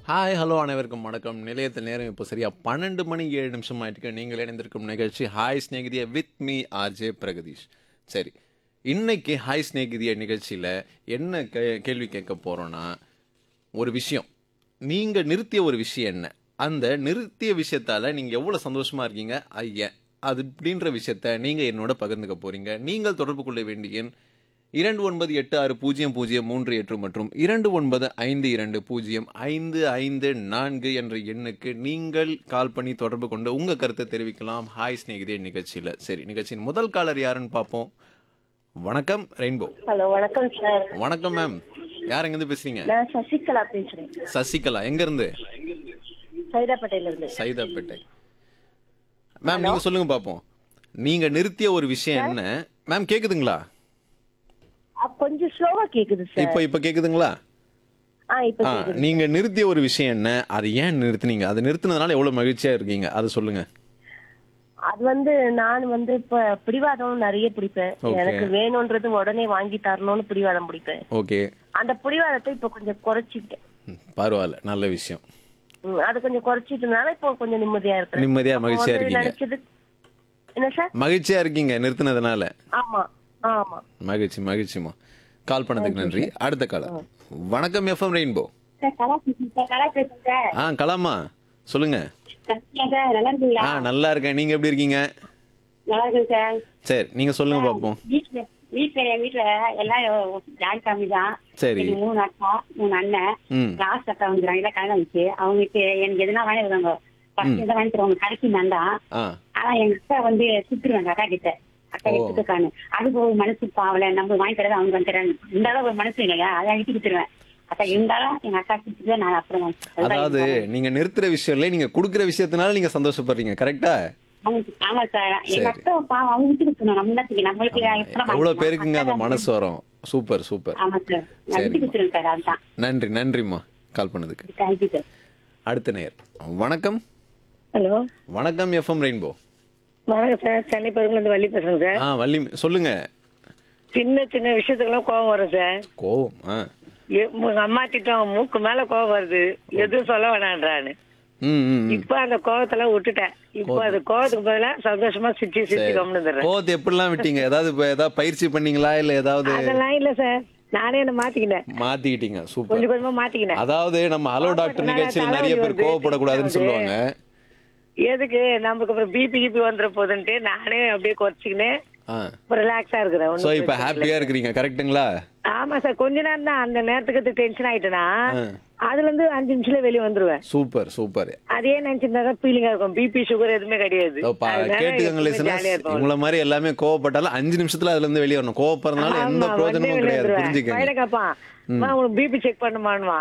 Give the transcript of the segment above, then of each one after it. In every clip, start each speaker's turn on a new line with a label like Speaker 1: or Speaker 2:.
Speaker 1: Hi hello அனைவருக்கும் வணக்கம் நிலையத்தில் நேரம் இப்போ சரியா பன்னெண்டு மணி ஏழு நிமிஷம் ஆயிட்டு நீங்கள் இணைந்திருக்கும் நிகழ்ச்சி ஹாய் ஸ்நேகிதிய வித் மீ ஆர்ஜே பிரகதீஷ் சரி இன்னைக்கு ஹாய் ஸ்நேகிதிய நிகழ்ச்சியில் என்ன கே கேள்வி கேட்க போகிறோன்னா ஒரு விஷயம் நீங்கள் நிறுத்திய ஒரு விஷயம் என்ன அந்த நிறுத்திய விஷயத்தால் நீங்கள் எவ்வளோ சந்தோஷமாக இருக்கீங்க ஐயா அது அப்படின்ற விஷயத்த நீங்கள் என்னோட பகிர்ந்துக்க போகிறீங்க நீங்கள் தொடர்பு கொள்ள வேண்டிய எண் இரண்டு ஒன்பது எட்டு ஆறு பூஜ்ஜியம் பூஜ்ஜியம் மூன்று எட்டு மற்றும் இரண்டு ஒன்பது ஐந்து இரண்டு பூஜ்ஜியம் ஐந்து ஐந்து நான்கு என்ற எண்ணுக்கு நீங்கள் கால் பண்ணி தொடர்பு கொண்டு உங்கள் கருத்தை தெரிவிக்கலாம் ஹாய் ஸ்நேகிதே நிகழ்ச்சியில் சரி நிகழ்ச்சியின் முதல் காலர் யாருன்னு பார்ப்போம் வணக்கம் ரெயின்போ
Speaker 2: ஹலோ வணக்கம் சார்
Speaker 1: வணக்கம் மேம் யார் எங்கேருந்து பேசுறீங்க
Speaker 2: நான் சசிகலா பேசுறேன்
Speaker 1: சசிகலா எங்கேருந்து
Speaker 2: சைதாப்பேட்டையில இருந்து
Speaker 1: சைதாப்பேட்டை மேம் நீங்கள் சொல்லுங்க பார்ப்போம் நீங்கள் நிறுத்திய ஒரு விஷயம் என்ன மேம் கேட்குதுங்களா
Speaker 2: அ, கொஞ்சம் ஸ்லோவா கேக்குது சார்
Speaker 1: இப்போ இப்போ கேட்குதுங்களா
Speaker 2: ஆ இப்ப
Speaker 1: ஆ
Speaker 2: கேக்குது
Speaker 1: நீங்க நிறுத்திய ஒரு விஷயம் என்ன அது ஏன் நிறுத்துனீங்க அது நிறுத்தினதுனால எவ்வளவு மகிழ்ச்சியா இருக்கீங்க அதை சொல்லுங்க
Speaker 2: அது வந்து நான் வந்து இப்ப பிடிவாதம் நிறைய பிடிப்பேன்
Speaker 1: Okay.
Speaker 2: எனக்கு வேணும்ன்றது உடனே வாங்கி தரணும்னு பிடிவாதம் பிடிப்பேன்
Speaker 1: ஓகே
Speaker 2: அந்த பிடிவாதத்தை இப்ப கொஞ்சம் குறைச்சிட்டேன்
Speaker 1: ம், பரவாயில்ல நல்ல விஷயம்
Speaker 2: ம், அது கொஞ்சம் குறைச்சிட்டனால இப்போ கொஞ்சம் நிம்மதியா இருக்கேன்
Speaker 1: நிம்மதியா
Speaker 2: அப்போ
Speaker 1: மகிழ்ச்சியா
Speaker 2: வந்து
Speaker 1: இருக்கீங்க
Speaker 2: நினைச்சது என்ன சார்
Speaker 1: மகிழ்ச்சியா இருக்கீங்க நிறுத்தினதுனால
Speaker 2: ஆமா ஆமா
Speaker 1: மகிழ்ச்சி மகிழ்ச்சிமா கால் பண்ணதுக்கு நன்றி அடுத்த காலம் வணக்கம் எஃப்எம் ரெயின்போ
Speaker 3: சார் கலா பேசுறேன் சார் கலா பேசுறேன் சார்
Speaker 1: ஆ கலாமா சொல்லுங்க
Speaker 3: சத்யா சார் நல்லா இருக்கீங்களா
Speaker 1: ஆ நல்லா இருக்கேன் நீங்க எப்படி இருக்கீங்க
Speaker 3: நல்லா இருக்கேன் சார்
Speaker 1: சரி நீங்க சொல்லுங்க பார்ப்போம்
Speaker 3: வீட்டுல வீட்டுல என் வீட்டுல எல்லாரும் ஜாயின் ஃபேமிலி தான்
Speaker 1: சரி
Speaker 3: எனக்கு மூணு அக்கா மூணு அண்ணன்
Speaker 1: ம்
Speaker 3: லாஸ்ட் அக்கா வந்துடுறாங்க எல்லாம் கல்யாணம் வச்சு அவங்களுக்கு எனக்கு எதுனா வாங்கி வருவாங்க ஃபர்ஸ்ட் எதாவது வாங்கி தருவாங்க கடைசி நான் தான்
Speaker 1: ஆ
Speaker 3: ஆனா எங்க அக்கா வந்து சுத்துருவாங்க அக்கா கிட்ட அக்கா
Speaker 1: ஓ.
Speaker 3: எடுத்துக்கான்னு அதுக்கு ஒரு மனசு பாவல நம்ம வாங்கி தரது அவங்க வந்து தராங்க இருந்தாலும் ஒரு மனசு இல்லையா அதை அழிச்சு கொடுத்துருவேன் அக்கா இருந்தாலும் எங்க அக்கா கொடுத்துட்டு நான் அப்புறம் வாங்கி- அதுதான்
Speaker 1: அதாவது
Speaker 3: எனக்கு பாவம்.
Speaker 1: நீங்க நிறுத்துற விஷயம் இல்லை நீங்க கொடுக்குற விஷயத்தினால நீங்க சந்தோஷப்படுறீங்க கரெக்டா
Speaker 3: அவங்க- ஆமா சார் எங்க
Speaker 1: சரி.
Speaker 3: அக்கா பாவம் அவங்க விட்டு கொடுக்கணும் நம்ம தான் செய்யணும். நம்மளுக்கு எத்தனை
Speaker 1: எவ்வளவு
Speaker 3: வாங்கிக்கலாம்?
Speaker 1: பேருக்குங்க அந்த
Speaker 3: அக்கா
Speaker 1: மனசு வரும் சூப்பர் சூப்பர்
Speaker 3: ஆமா சார் நான்
Speaker 1: சரிம்மா.
Speaker 3: விட்டு கொடுத்துருவேன் சார் அதுதான்
Speaker 1: நன்றி நன்றிம்மா கால் பண்ணதுக்கு
Speaker 3: தேங்க்யூ சார்
Speaker 1: அடுத்த நேர் வணக்கம்
Speaker 2: ஹலோ
Speaker 1: வணக்கம் எஃப்எம் ரெயின்போ
Speaker 2: வணக்கம் சார் சென்னை பெருங்குலேருந்து வள்ளி பேசுறேன் சார்
Speaker 1: ஆ வள்ளி சொல்லுங்க
Speaker 2: சின்ன சின்ன விஷயத்துக்கெல்லாம் கோவம் வரும் சார்
Speaker 1: கோவம் ஆ
Speaker 2: எ- உங்க அம்மா திட்டம் மூக்கு மேல கோவம் வருது எதுவும் சொல்ல வேணான்றான்னு
Speaker 1: ம் ம், ம்
Speaker 2: இப்ப அந்த கோவத்தெல்லாம் விட்டுட்டேன் இப்போ அது கோவத்துக்கு பதிலா சந்தோஷமா சிரிச்சு சிரிச்சு கம்னு
Speaker 1: கோவத்தை எப்படிலாம் விட்டீங்க ஏதாவது இப்ப ஏதாவது பயிற்சி பண்ணீங்களா இல்ல ஏதாவது
Speaker 2: அதெல்லாம் இல்ல சார் நானே என்ன மாத்திக்கினேன்
Speaker 1: மாத்திக்கிட்டீங்க
Speaker 2: கொஞ்சம்
Speaker 1: சூப்பர்
Speaker 2: கொஞ்சமா மாத்திக்கினேன்
Speaker 1: அதாவது நம்ம ஹலோ டாக்டர் நிகழ்ச்சியில் நிறைய பேர் கோவப்படக்கூடாதுன்னு சொல்லுவாங்க
Speaker 2: எதுக்கு நமக்கு அப்புறம் பிபி கிபி வந்துட போகுதுன்ட்டு நானே அப்படியே குறைச்சிக்கினேன்
Speaker 1: ஆ
Speaker 2: ரிலாக்ஸா இருக்கிறேன்
Speaker 1: சோ
Speaker 2: ஒண்ணும்
Speaker 1: இப்ப
Speaker 2: பிரச்சனை இல்ல.
Speaker 1: ஹாப்பியா இருக்கிறீங்க கரெக்ட்டுங்களா
Speaker 2: ஆமா சார் கொஞ்ச நேரம் தான் அந்த நேரத்துக்கு டென்ஷன் ஆயிட்டேனா
Speaker 1: ஆ.
Speaker 2: அதுல இருந்து அஞ்சு நிமிஷத்துல வெளியே வந்துருவேன்
Speaker 1: சூப்பர் சூப்பர்
Speaker 2: அதே நினைச்சிருந்தா ஃபீலிங்கா இருக்கும் பிபி சுகர் எதுவுமே கிடையாது அதனால
Speaker 1: கேட்டுக்கங்க
Speaker 2: எப்பவுமே
Speaker 1: listeners.
Speaker 2: ஜாலியா இருக்கும்.
Speaker 1: இவங்கள மாதிரி எல்லாமே கோவப்பட்டாலும் அஞ்சு நிமிஷத்துல அதுல இருந்து வெளியே வரணும் கோவப்படுறதுனால எந்த
Speaker 2: ஆமா,
Speaker 1: பிரயோஜனமும்
Speaker 2: வந்தே
Speaker 1: கிடையாது
Speaker 2: வெளியே
Speaker 1: புரிஞ்சுக்கங்க
Speaker 2: வந்துருவேன். கேப்பான் அம்மா, உனக்கு பிபி செக் பண்ணுமான்னுவான்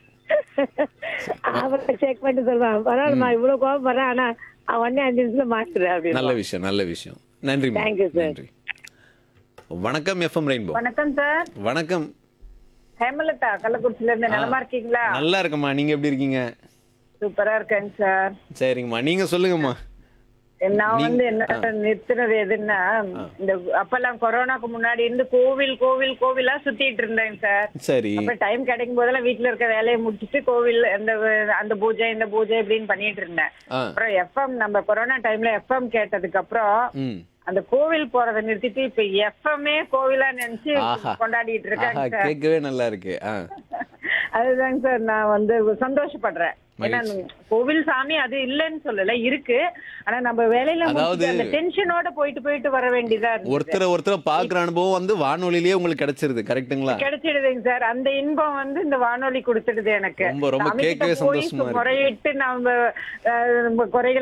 Speaker 2: அப்புறம் செக் பண்ணிட்டு சொல்லுவான் பரவாயில்லம்மா இவ்வளவு கோவம் வர ஆனா அவன் உடனே அஞ்சு நிமிஷத்துல மாத்துறேன்
Speaker 1: நல்ல
Speaker 2: அப்படின்னு
Speaker 1: விஷயம் நல்ல விஷயம் நன்றி
Speaker 2: Thank you, sir.
Speaker 1: நன்றி வணக்கம் எஃப்எம் ரெயின்போ
Speaker 4: வணக்கம் சார்
Speaker 1: வணக்கம்
Speaker 4: ஹேமலதா கள்ளக்குறிச்சில இருந்து நலமா இருக்கீங்களா
Speaker 1: நல்லா இருக்கம்மா நீங்க எப்படி இருக்கீங்க
Speaker 4: சூப்பரா இருக்கேங்க சார்
Speaker 1: சரிங்கம்மா நீங்க சொல்லுங்கம்மா
Speaker 4: நான் வந்து என்ன நிறுத்தினது எதுன்னா இந்த அப்பெல்லாம் கொரோனாக்கு முன்னாடி இருந்து கோவில் கோவில் கோவிலா சுத்திட்டு இருந்தேங்க சார்
Speaker 1: சரி
Speaker 4: அப்ப டைம் கிடைக்கும் போதெல்லாம் வீட்டுல இருக்க வேலையை முடிச்சிட்டு கோவில் அந்த அந்த பூஜை இந்த பூஜை இப்படின்னு பண்ணிட்டு இருந்தேன்
Speaker 1: ஆ
Speaker 4: அப்புறம் எஃப்எம் நம்ம கொரோனா டைம்ல எஃப்எம் கேட்டதுக்கு அப்புறம்
Speaker 1: ம்
Speaker 4: அந்த கோவில் போறதை நிறுத்திட்டு இப்ப எஃப்எம்ஏ கோவிலா நினைச்சு
Speaker 1: ஆஹா.
Speaker 4: கொண்டாடிட்டு
Speaker 1: ஆஹா
Speaker 4: இருக்காங்க சார்
Speaker 1: கேட்கவே நல்லா இருக்கு ஆ
Speaker 4: அதுதாங்க சார் நான் வந்து சந்தோஷப்படுறேன் ஏன்னா கோவில் சாமி அது இல்லைன்னு சொல்லல இருக்கு ஆனா நம்ம வேலையில
Speaker 1: அதாவது-
Speaker 4: முடிச்சுட்டு அந்த டென்ஷனோட போயிட்டு போயிட்டு வர வேண்டியதா இருக்கு
Speaker 1: ஒருத்தரை ஒருத்தரை பாக்குற அனுபவம் வந்து வானொலியிலேயே உங்களுக்கு கிடைச்சிருது கரெக்ட்டுங்களா
Speaker 4: கிடைச்சிடுதுங்க சார் அந்த இன்பம் வந்து இந்த வானொலி கொடுத்துடுது எனக்கு
Speaker 1: ரொம்ப, ரொம்ப
Speaker 4: சாமி கிட்ட
Speaker 1: கேட்கவே
Speaker 4: போய்
Speaker 1: சந்தோஷமா இருக்கு.
Speaker 4: முறையிட்டு நம்ம அஹ், நம்ம குறைகளை